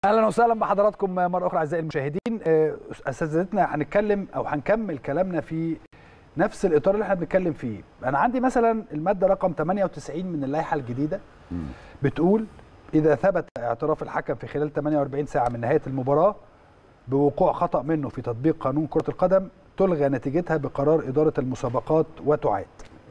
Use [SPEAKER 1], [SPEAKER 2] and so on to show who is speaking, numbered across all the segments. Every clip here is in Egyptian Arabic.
[SPEAKER 1] اهلا وسهلا بحضراتكم مره اخرى اعزائي المشاهدين آه، اساتذتنا هنتكلم او هنكمل كلامنا في نفس الاطار اللي احنا بنتكلم فيه انا عندي مثلا الماده رقم 98 من اللائحه الجديده بتقول اذا ثبت اعتراف الحكم في خلال 48 ساعه من نهايه المباراه بوقوع خطا منه في تطبيق قانون كره القدم تلغى نتيجتها بقرار اداره المسابقات وتعاد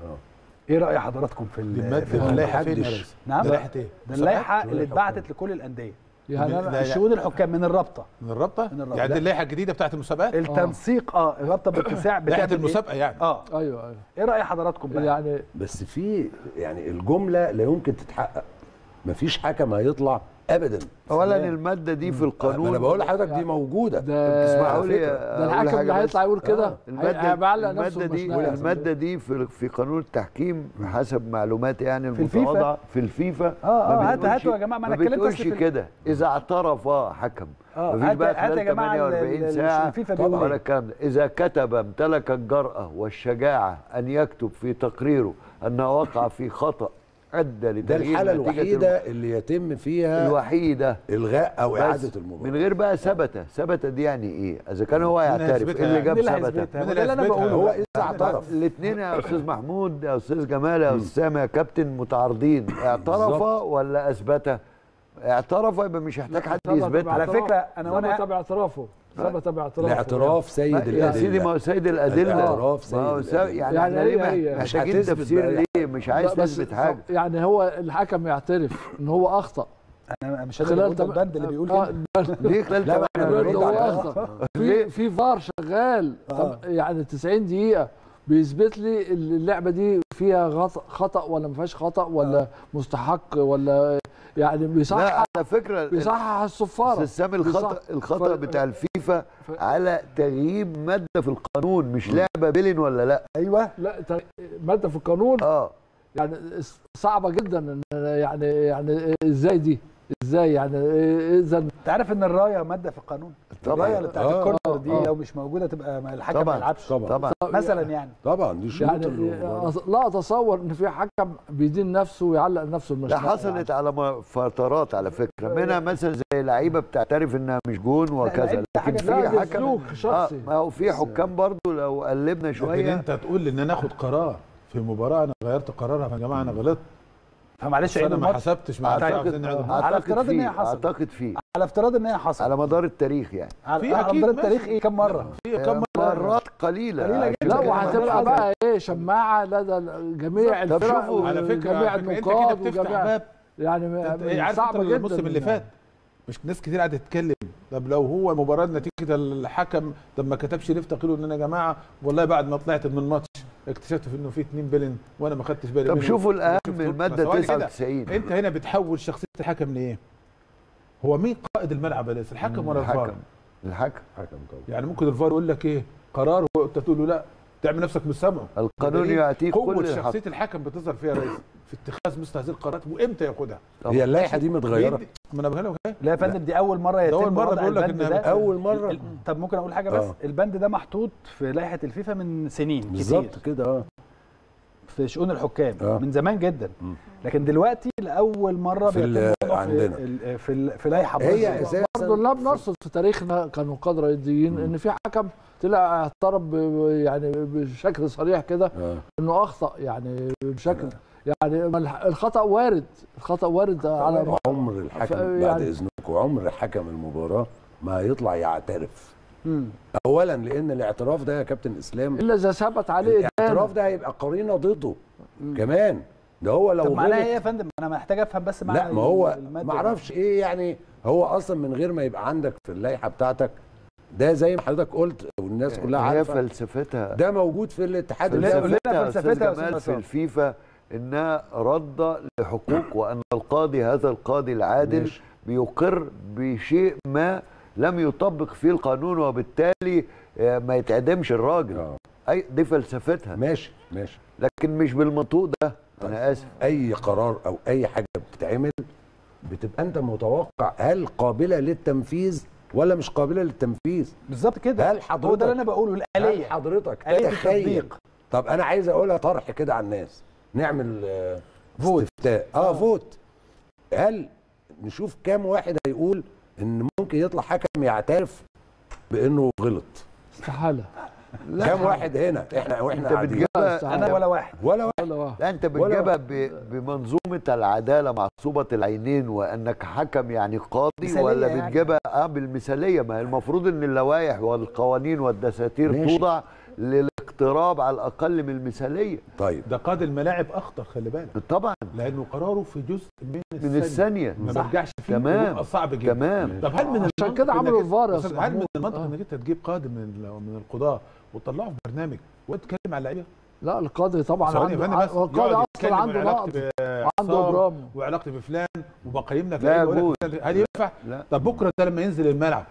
[SPEAKER 1] ايه راي حضراتكم في ال-
[SPEAKER 2] دي
[SPEAKER 1] في
[SPEAKER 2] الماده
[SPEAKER 1] ال-
[SPEAKER 2] اللائحه فين يا
[SPEAKER 3] محدش.
[SPEAKER 2] ريس؟
[SPEAKER 1] نعم
[SPEAKER 2] ده لائحه ايه؟
[SPEAKER 1] ده اللائحه
[SPEAKER 3] شؤون
[SPEAKER 1] اللي
[SPEAKER 3] الحكام.
[SPEAKER 1] اتبعتت لكل الانديه
[SPEAKER 2] يعني
[SPEAKER 3] يعني
[SPEAKER 2] لا-
[SPEAKER 1] الشؤون الحكام من الرابطه
[SPEAKER 2] من الرابطه؟
[SPEAKER 1] من الرابطة.
[SPEAKER 2] يعني
[SPEAKER 1] لا.
[SPEAKER 2] دي اللائحه الجديده بتاعت المسابقات؟
[SPEAKER 1] التنسيق اه الرابطه باتساع
[SPEAKER 2] لائحه
[SPEAKER 1] بتعمل إيه؟
[SPEAKER 2] المسابقه يعني
[SPEAKER 1] اه
[SPEAKER 3] ايوه ايوه
[SPEAKER 1] ايه راي حضراتكم بقى
[SPEAKER 3] يعني
[SPEAKER 4] بس في يعني الجمله لا يمكن تتحقق مفيش حكم هيطلع ابدا
[SPEAKER 5] اولا الماده دي في
[SPEAKER 4] ما
[SPEAKER 5] القانون
[SPEAKER 4] انا بقول لحضرتك دي موجوده
[SPEAKER 3] ده
[SPEAKER 5] اسمحوا لي
[SPEAKER 3] ده
[SPEAKER 5] أقول
[SPEAKER 3] الحكم
[SPEAKER 5] حاجة
[SPEAKER 3] اللي
[SPEAKER 5] بس.
[SPEAKER 3] هيطلع يقول كده
[SPEAKER 5] آه، الماده
[SPEAKER 3] هيعلق نفسه
[SPEAKER 5] الماده دي
[SPEAKER 3] بمشنقة.
[SPEAKER 5] الماده دي في في قانون التحكيم حسب معلوماتي يعني
[SPEAKER 1] في الفيفا؟
[SPEAKER 5] المتواضعه في الفيفا
[SPEAKER 1] آه، آه،
[SPEAKER 5] ما
[SPEAKER 1] هاتوا-
[SPEAKER 5] بتقولش-
[SPEAKER 1] هاتوا يا جماعة، ما أنا
[SPEAKER 5] ما
[SPEAKER 1] اتكلمت
[SPEAKER 5] بتقولش
[SPEAKER 1] أصل في ال-
[SPEAKER 5] كده اذا اعترف حكم
[SPEAKER 1] آه،
[SPEAKER 5] مفيش
[SPEAKER 1] هات-
[SPEAKER 5] بقى
[SPEAKER 1] هات يا
[SPEAKER 5] خلال
[SPEAKER 1] جماعة ال-
[SPEAKER 5] 48
[SPEAKER 1] ال-
[SPEAKER 5] ساعه
[SPEAKER 1] الفيفا بيقول
[SPEAKER 5] ولا
[SPEAKER 1] إيه؟
[SPEAKER 5] الكلام ده اذا كتب امتلك الجرأه والشجاعه ان يكتب في تقريره انه وقع في خطأ ادى
[SPEAKER 4] ده
[SPEAKER 5] لتغيير
[SPEAKER 4] الحاله
[SPEAKER 5] نتيجة
[SPEAKER 4] الوحيده اللي يتم فيها
[SPEAKER 5] الوحيده
[SPEAKER 4] الغاء او
[SPEAKER 5] بس
[SPEAKER 4] اعاده المباراه
[SPEAKER 5] من غير بقى ثبت ثبت دي يعني ايه اذا كان هو
[SPEAKER 2] مين
[SPEAKER 5] يعترف
[SPEAKER 2] هيثبتها
[SPEAKER 5] ايه اللي
[SPEAKER 2] يعني؟
[SPEAKER 5] جاب
[SPEAKER 1] مين اللي
[SPEAKER 5] ثبت
[SPEAKER 1] هيثبتها؟
[SPEAKER 2] مين
[SPEAKER 1] ما ده اللي انا
[SPEAKER 2] اللي
[SPEAKER 1] بقوله
[SPEAKER 4] هو
[SPEAKER 1] بقى.
[SPEAKER 4] اذا اعترف
[SPEAKER 5] الاثنين يا استاذ محمود يا استاذ جمال يا استاذ سامي يا كابتن متعارضين اعترف
[SPEAKER 4] بالظبط.
[SPEAKER 5] ولا اثبت اعترف يبقى مش هيحتاج حد
[SPEAKER 3] ثبت
[SPEAKER 5] يثبتها
[SPEAKER 1] على
[SPEAKER 3] باعتراف.
[SPEAKER 1] فكرة أنا وأنا-
[SPEAKER 3] ثبت باعترافه ثبت باعترافه
[SPEAKER 4] الاعتراف سيد
[SPEAKER 5] ما- يا سيدي ما
[SPEAKER 4] الادله
[SPEAKER 5] هو سيد الادله
[SPEAKER 4] الاعتراف سيد
[SPEAKER 5] ما هو سا-
[SPEAKER 4] الأدلة.
[SPEAKER 5] يعني,
[SPEAKER 3] يعني
[SPEAKER 5] احنا ليه
[SPEAKER 3] هي- هي.
[SPEAKER 5] مح-
[SPEAKER 4] مش
[SPEAKER 5] محتاجين
[SPEAKER 4] هتثبت
[SPEAKER 5] تفسير
[SPEAKER 4] بقى.
[SPEAKER 5] ليه مش عايز
[SPEAKER 3] لا، بس
[SPEAKER 5] تثبت حاجه
[SPEAKER 3] يعني هو الحكم يعترف ان هو اخطا
[SPEAKER 1] انا مش انا اللي
[SPEAKER 3] تم-
[SPEAKER 1] بقول البند اللي بيقول
[SPEAKER 3] آه،
[SPEAKER 1] كده
[SPEAKER 3] البند-
[SPEAKER 5] ليه خلال
[SPEAKER 4] لا،
[SPEAKER 5] تمانية
[SPEAKER 4] أنا
[SPEAKER 3] البند
[SPEAKER 4] برد
[SPEAKER 3] هو
[SPEAKER 4] على
[SPEAKER 3] اخطا
[SPEAKER 5] ليه؟
[SPEAKER 3] في في فار شغال طب يعني 90 دقيقه بيثبت لي اللعبه دي فيها غط- خطا ولا ما فيهاش خطا ولا مستحق ولا يعني
[SPEAKER 5] لا
[SPEAKER 3] بيصحح
[SPEAKER 5] على فكره
[SPEAKER 3] بيصحح الصفاره
[SPEAKER 5] استاذ سامي الخطا
[SPEAKER 3] بيصحح.
[SPEAKER 5] الخطا
[SPEAKER 3] ف-
[SPEAKER 5] بتاع الفيفا
[SPEAKER 3] ف-
[SPEAKER 5] على تغييب ماده في القانون مش لعبه بيلين ولا لا
[SPEAKER 1] ايوه
[SPEAKER 3] لا ت- ماده في القانون
[SPEAKER 5] اه
[SPEAKER 3] يعني صعبه جدا ان يعني يعني ازاي دي ازاي يعني اذا
[SPEAKER 1] انت عارف ان الرايه ماده في القانون
[SPEAKER 5] طبعاً.
[SPEAKER 1] الرايه اللي بتاعت
[SPEAKER 4] آه،
[SPEAKER 1] الكورنر دي
[SPEAKER 3] آه.
[SPEAKER 1] لو مش موجوده تبقى ما الحكم ما
[SPEAKER 5] طبعا
[SPEAKER 1] يلعبش
[SPEAKER 4] طبعا
[SPEAKER 5] طبعا
[SPEAKER 1] مثلا يعني
[SPEAKER 4] طبعا دي شروط
[SPEAKER 3] يعني
[SPEAKER 4] المباراة.
[SPEAKER 3] أص- لا اتصور ان في حكم بيدين نفسه ويعلق نفسه
[SPEAKER 5] ده
[SPEAKER 3] المشنقه
[SPEAKER 5] حصلت على م- فترات على فكره منها مثلا زي لعيبه بتعترف انها مش جون وكذا
[SPEAKER 1] لعيب ده
[SPEAKER 5] لكن
[SPEAKER 1] حاجة
[SPEAKER 5] في
[SPEAKER 3] لا دي
[SPEAKER 5] حكم
[SPEAKER 3] سلوك
[SPEAKER 5] اه
[SPEAKER 3] شخصي
[SPEAKER 5] ما هو في حكام برضو لو قلبنا
[SPEAKER 2] لكن
[SPEAKER 5] شويه
[SPEAKER 2] انت تقول ان انا اخد قرار في مباراه انا غيرت قرارها يا جماعه انا غلطت
[SPEAKER 1] فمعلش
[SPEAKER 2] بس
[SPEAKER 1] عيد
[SPEAKER 2] انا ما
[SPEAKER 1] الماتش
[SPEAKER 2] حسبتش مع
[SPEAKER 5] اعتقد
[SPEAKER 2] عاوزين نعيد الماتش.
[SPEAKER 1] على
[SPEAKER 5] اعتقد
[SPEAKER 1] افتراض إن هي
[SPEAKER 5] فيه
[SPEAKER 1] حصلت.
[SPEAKER 5] اعتقد فيه
[SPEAKER 1] على افتراض ان هي حصلت
[SPEAKER 5] على مدار التاريخ يعني
[SPEAKER 1] على
[SPEAKER 2] في
[SPEAKER 1] على
[SPEAKER 2] أكيد
[SPEAKER 1] مدار
[SPEAKER 2] ماشي.
[SPEAKER 1] التاريخ ايه كم مره
[SPEAKER 2] في كم مره
[SPEAKER 5] مرات قليله
[SPEAKER 1] قليلة
[SPEAKER 5] عشان
[SPEAKER 1] جدا.
[SPEAKER 3] لا
[SPEAKER 5] كده
[SPEAKER 3] وهتبقى
[SPEAKER 5] ما-
[SPEAKER 3] بقى ايه شماعه لدى جميع
[SPEAKER 5] طب
[SPEAKER 3] الفرق
[SPEAKER 5] شوفوا،
[SPEAKER 2] على فكره
[SPEAKER 3] وجميع
[SPEAKER 2] على فكره انت كده
[SPEAKER 3] النقاد
[SPEAKER 2] بتفتح
[SPEAKER 3] وجميع
[SPEAKER 2] باب
[SPEAKER 3] يعني
[SPEAKER 2] انت
[SPEAKER 3] م-
[SPEAKER 2] إيه عارف انت
[SPEAKER 3] صعبه جدا
[SPEAKER 2] الموسم اللي فات مش ناس كتير قاعده تتكلم طب لو هو مباراه نتيجه الحكم طب ما كتبش ليه في تقريره ان انا يا جماعه والله بعد ما طلعت من الماتش اكتشفت في انه في اتنين بلن وانا ما خدتش بالي
[SPEAKER 5] طب
[SPEAKER 2] منهم.
[SPEAKER 5] شوفوا الاهم
[SPEAKER 2] شفت-
[SPEAKER 5] الماده
[SPEAKER 2] بس ثواني كده.
[SPEAKER 5] 99
[SPEAKER 2] انت هنا بتحول شخصيه الحكم لايه؟ هو مين قائد الملعب يا ليس الحكم ولا الفار؟
[SPEAKER 5] الحكم الحكم
[SPEAKER 4] حكم طبعا
[SPEAKER 2] يعني ممكن الفار يقول لك ايه قرار وانت تقول له لا تعمل نفسك مش سامعه
[SPEAKER 5] القانون
[SPEAKER 2] يبقى إيه؟
[SPEAKER 5] يعطيك
[SPEAKER 2] قوه
[SPEAKER 5] كل
[SPEAKER 2] شخصيه
[SPEAKER 5] الحق
[SPEAKER 2] الحكم بتظهر فيها يا ريس في اتخاذ مثل هذه القرارات وامتى ياخدها
[SPEAKER 4] هي اللائحه دي متغيره
[SPEAKER 2] مين- ما انا بقول لك ايه
[SPEAKER 1] لا يا فندم دي اول مره
[SPEAKER 2] ده
[SPEAKER 1] يتم
[SPEAKER 2] أول مرة
[SPEAKER 1] وضع
[SPEAKER 2] بقول لك
[SPEAKER 1] البند
[SPEAKER 2] إنها
[SPEAKER 1] ده
[SPEAKER 4] اول مره
[SPEAKER 1] ال- طب ممكن اقول حاجه بس
[SPEAKER 4] آه.
[SPEAKER 1] البند ده محطوط في لائحه الفيفا من سنين كتير
[SPEAKER 4] بالظبط كده اه
[SPEAKER 1] في شؤون الحكام
[SPEAKER 4] آه.
[SPEAKER 1] من زمان جدا
[SPEAKER 4] مم.
[SPEAKER 1] لكن دلوقتي لاول مره
[SPEAKER 4] في
[SPEAKER 1] بيتم
[SPEAKER 4] ال-
[SPEAKER 1] وضعه
[SPEAKER 4] عندنا.
[SPEAKER 1] في ال- في ال- في لائحه
[SPEAKER 4] هي
[SPEAKER 1] مصرية.
[SPEAKER 4] اساسا
[SPEAKER 3] برضه لا بنرصد في تاريخنا كنقاد رياضيين ان في حكم طلع اعترف ب- يعني بشكل صريح كده
[SPEAKER 4] آه.
[SPEAKER 3] انه اخطا يعني بشكل يعني ما الح- الخطا وارد الخطا وارد على
[SPEAKER 4] عمر الحكم
[SPEAKER 3] ف-
[SPEAKER 4] بعد
[SPEAKER 3] يعني-
[SPEAKER 4] اذنكم عمر حكم المباراه ما يطلع يعترف
[SPEAKER 1] مم.
[SPEAKER 4] اولا لان الاعتراف ده يا كابتن اسلام
[SPEAKER 3] الا اذا ثبت عليه
[SPEAKER 4] الاعتراف
[SPEAKER 3] إدانة.
[SPEAKER 4] ده هيبقى قرينه ضده كمان ده هو لو
[SPEAKER 1] طب معناها
[SPEAKER 4] غلط
[SPEAKER 1] ايه يا فندم انا محتاج افهم بس معنى
[SPEAKER 4] لا ما هو
[SPEAKER 1] المادة
[SPEAKER 4] ما
[SPEAKER 1] دي.
[SPEAKER 4] اعرفش ايه يعني هو اصلا من غير ما يبقى عندك في اللائحه بتاعتك ده زي ما حضرتك قلت والناس كلها
[SPEAKER 5] هي
[SPEAKER 4] عارفه
[SPEAKER 5] فلسفتها
[SPEAKER 4] ده موجود في الاتحاد
[SPEAKER 1] لا،
[SPEAKER 4] الدولي
[SPEAKER 1] قول لنا
[SPEAKER 5] فلسفتها
[SPEAKER 1] فلسفتها
[SPEAKER 5] استاذ
[SPEAKER 1] يا أستاذ
[SPEAKER 5] جمال في
[SPEAKER 1] عصام.
[SPEAKER 5] الفيفا انها رد لحقوق وان القاضي هذا القاضي العادل
[SPEAKER 4] ماشي.
[SPEAKER 5] بيقر بشيء ما لم يطبق فيه القانون وبالتالي آه، ما يتعدمش الراجل
[SPEAKER 4] آه.
[SPEAKER 5] اي دي فلسفتها
[SPEAKER 4] ماشي ماشي
[SPEAKER 5] لكن مش بالمنطوق ده انا اسف
[SPEAKER 4] اي قرار او اي حاجه بتتعمل بتبقى انت متوقع هل قابله للتنفيذ ولا مش قابله للتنفيذ
[SPEAKER 1] بالظبط كده
[SPEAKER 4] هل
[SPEAKER 1] هو
[SPEAKER 4] حضرتك
[SPEAKER 1] ده اللي انا بقوله
[SPEAKER 4] هل
[SPEAKER 1] الاليه
[SPEAKER 4] حضرتك
[SPEAKER 1] آلية
[SPEAKER 4] تتخيل
[SPEAKER 1] التطبيق.
[SPEAKER 4] طب انا عايز اقولها طرح كده على الناس نعمل آه،
[SPEAKER 1] فوت.
[SPEAKER 4] استفتاء اه فوت هل نشوف كام واحد هيقول ان ممكن يطلع حكم يعترف بانه غلط
[SPEAKER 3] استحاله
[SPEAKER 4] كام واحد هنا احنا واحنا
[SPEAKER 5] انت
[SPEAKER 4] قاعدين
[SPEAKER 5] بتجيبها
[SPEAKER 3] استحالة.
[SPEAKER 1] انا ولا واحد
[SPEAKER 4] ولا واحد
[SPEAKER 3] ولا واحد
[SPEAKER 5] لا انت
[SPEAKER 4] ولا
[SPEAKER 5] بتجيبها ب- بمنظومه العداله معصوبه العينين وانك حكم يعني قاضي
[SPEAKER 1] مثالية
[SPEAKER 5] ولا
[SPEAKER 1] يعني.
[SPEAKER 5] بتجيبها اه بالمثاليه ما هي المفروض ان اللوائح والقوانين والدساتير
[SPEAKER 4] ماشي.
[SPEAKER 5] توضع للاقتراب على الاقل من المثاليه
[SPEAKER 4] طيب
[SPEAKER 2] ده قاضي الملاعب اخطر خلي بالك
[SPEAKER 5] طبعا
[SPEAKER 2] لانه قراره في جزء من
[SPEAKER 5] من الثانيه
[SPEAKER 2] ما
[SPEAKER 1] صح.
[SPEAKER 2] برجعش فيه
[SPEAKER 5] تمام.
[SPEAKER 2] ويبقى صعب جدا
[SPEAKER 5] تمام
[SPEAKER 2] طب هل من
[SPEAKER 3] عشان
[SPEAKER 2] المنطق
[SPEAKER 3] كده
[SPEAKER 2] إنك
[SPEAKER 3] عملوا
[SPEAKER 2] أنت-
[SPEAKER 3] الفار يا
[SPEAKER 2] أستاذ،
[SPEAKER 3] أستاذ
[SPEAKER 2] هل من
[SPEAKER 3] محمود؟
[SPEAKER 2] المنطق
[SPEAKER 3] آه.
[SPEAKER 2] انك انت تجيب قاضي من ال- من القضاه وتطلعه في برنامج وتتكلم على اللعيبه
[SPEAKER 3] لا القاضي طبعا
[SPEAKER 2] ثواني يا
[SPEAKER 3] عنده
[SPEAKER 2] فندم بس
[SPEAKER 3] هو القاضي
[SPEAKER 2] يقعد
[SPEAKER 3] اصلا
[SPEAKER 2] يتكلم
[SPEAKER 3] عنده
[SPEAKER 2] علاقتي
[SPEAKER 3] نقد
[SPEAKER 2] بعصام
[SPEAKER 3] عنده برامج
[SPEAKER 2] وعلاقتي بفلان وبقيم لك
[SPEAKER 5] لا
[SPEAKER 2] لعيبة ويقول
[SPEAKER 5] يجوز.
[SPEAKER 2] لك هل ينفع؟
[SPEAKER 5] لا
[SPEAKER 2] طب بكره ده لما ينزل الملعب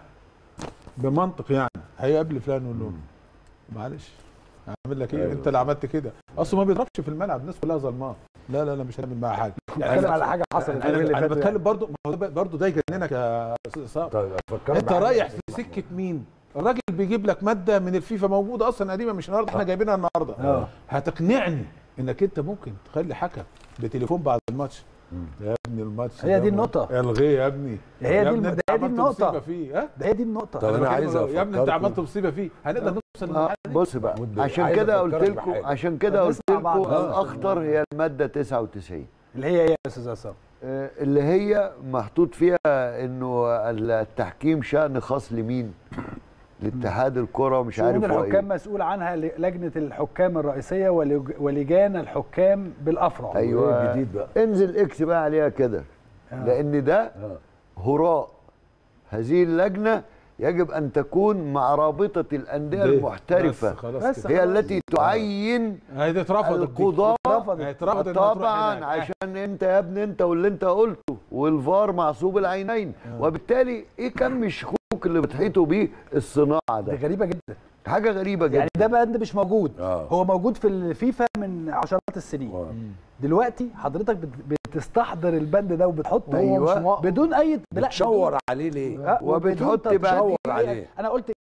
[SPEAKER 2] بمنطق يعني هيقابل فلان ويقول له معلش هعمل لك ايه
[SPEAKER 4] أيوة.
[SPEAKER 2] انت اللي عملت كده اصله ما بيضربش في الملعب الناس كلها ظلماه لا لا لا مش هنعمل معاه حاجه
[SPEAKER 1] بتكلم على حاجه حصلت
[SPEAKER 2] انا
[SPEAKER 1] اليوم اللي
[SPEAKER 2] انا
[SPEAKER 1] فات
[SPEAKER 2] بتكلم برضه ما هو ده برضه ده يجننك يا استاذ عصام
[SPEAKER 4] طيب افكرك
[SPEAKER 2] انت
[SPEAKER 4] بحاجة.
[SPEAKER 2] رايح في سكه مين؟ الراجل بيجيب لك ماده من الفيفا موجوده اصلا قديمه مش النهارده احنا جايبينها النهارده
[SPEAKER 1] اه
[SPEAKER 2] هتقنعني انك انت ممكن تخلي حكم بتليفون بعد الماتش يا ابني الماتش
[SPEAKER 1] هي
[SPEAKER 2] ده
[SPEAKER 1] دي
[SPEAKER 2] م-
[SPEAKER 1] النقطة.
[SPEAKER 2] الغيه يا ابني
[SPEAKER 1] هي دي
[SPEAKER 2] يا
[SPEAKER 1] الم-
[SPEAKER 2] ابني انت
[SPEAKER 1] ده هي دي
[SPEAKER 2] عملت
[SPEAKER 1] النقطة.
[SPEAKER 2] مصيبه فيه ها
[SPEAKER 1] ده هي دي النقطه
[SPEAKER 4] طب أنا
[SPEAKER 2] بكلمك
[SPEAKER 4] عايز
[SPEAKER 2] يا ابني انت
[SPEAKER 4] أفكركم.
[SPEAKER 2] عملت مصيبه فيه هنقدر نوصل
[SPEAKER 5] آه
[SPEAKER 2] للمرحله دي
[SPEAKER 5] بص بقى
[SPEAKER 4] محمود بيه،
[SPEAKER 5] عشان
[SPEAKER 4] عايز
[SPEAKER 5] كده قلت
[SPEAKER 4] أفكرك
[SPEAKER 5] لكم
[SPEAKER 4] بحاجة.
[SPEAKER 5] عشان كده قلت
[SPEAKER 1] نسمع
[SPEAKER 5] لكم
[SPEAKER 1] بعض.
[SPEAKER 4] آه.
[SPEAKER 5] الاخطر هي الماده 99
[SPEAKER 1] اللي هي ايه يا استاذ عصام
[SPEAKER 5] آه، اللي هي محطوط فيها انه التحكيم شأن خاص لمين؟ لاتحاد الكره ومش
[SPEAKER 1] شؤون
[SPEAKER 5] عارف هو
[SPEAKER 1] الحكام
[SPEAKER 5] ايه
[SPEAKER 1] مسؤول عنها ل- لجنه الحكام الرئيسيه ولج- ولجان الحكام بالافرع
[SPEAKER 4] إيه
[SPEAKER 5] ايوه
[SPEAKER 4] الجديد بقى
[SPEAKER 5] انزل اكس بقى عليها كده
[SPEAKER 1] آه.
[SPEAKER 5] لان ده
[SPEAKER 4] اه
[SPEAKER 5] هراء هذه اللجنه يجب ان تكون مع رابطه الانديه
[SPEAKER 2] ليه؟
[SPEAKER 5] المحترفه
[SPEAKER 2] بس خلاص
[SPEAKER 1] بس
[SPEAKER 2] كده.
[SPEAKER 5] هي التي تعين
[SPEAKER 2] هي دي اترفضت دي.
[SPEAKER 5] القضاة
[SPEAKER 1] رفضت
[SPEAKER 2] هي اترفضت إنها تروح
[SPEAKER 5] طبعا
[SPEAKER 2] هناك.
[SPEAKER 5] عشان انت يا ابني انت واللي انت قلته والفار معصوب العينين وبالتالي ايه كم الشكوك اللي بتحيطوا بيه الصناعه
[SPEAKER 1] دي
[SPEAKER 5] ده
[SPEAKER 1] غريبه جدا
[SPEAKER 5] حاجه غريبه جدا
[SPEAKER 1] يعني ده بند مش موجود
[SPEAKER 4] آه.
[SPEAKER 1] هو موجود في الفيفا من عشرات السنين
[SPEAKER 4] آه.
[SPEAKER 1] دلوقتي حضرتك بت- بتستحضر البند ده وبتحطه
[SPEAKER 5] أيوة.
[SPEAKER 3] هو مش مو-
[SPEAKER 1] بدون اي لا
[SPEAKER 4] بتشور عليه ليه؟
[SPEAKER 1] آه، وبدون
[SPEAKER 5] وبتحط
[SPEAKER 1] تطبيق.
[SPEAKER 5] بقى
[SPEAKER 4] تشور
[SPEAKER 1] إيه؟
[SPEAKER 4] عليه.
[SPEAKER 1] انا قلت